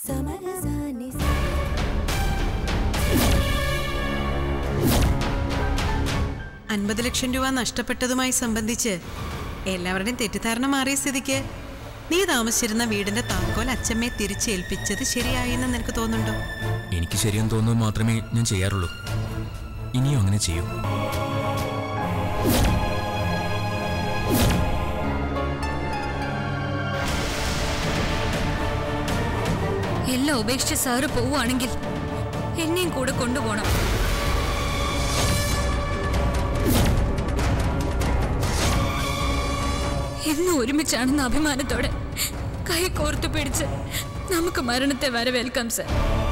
സമരസാനി അൻപത് ലക്ഷം രൂപ നഷ്ടപ്പെട്ടതുമായി സംബന്ധിച്ച് എല്ലാവരുടെയും തെറ്റിദ്ധാരണ മാറിയ സ്ഥിതിക്ക് നീ താമസിച്ചിരുന്ന വീടിന്റെ താക്കോൽ അച്ഛമ്മയെ തിരിച്ചേൽപ്പിച്ചത് ശരിയായെന്ന് നിനക്ക് തോന്നുന്നുണ്ടോ എനിക്ക് ശരിയെന്ന് തോന്നുന്നത് മാത്രമേ ഞാൻ ചെയ്യാറുള്ളൂ ഇനിയും അങ്ങനെ ചെയ്യൂ എല്ലാം ഉപേക്ഷിച്ച് സാറ് പോവുകയാണെങ്കിൽ എന്നെയും കൂടെ കൊണ്ടുപോകണം എന്നും ഒരുമിച്ചാണെന്ന അഭിമാനത്തോടെ കൈ കോർത്തു പിടിച്ച് നമുക്ക് മരണത്തെ വരവേൽക്കാം സർ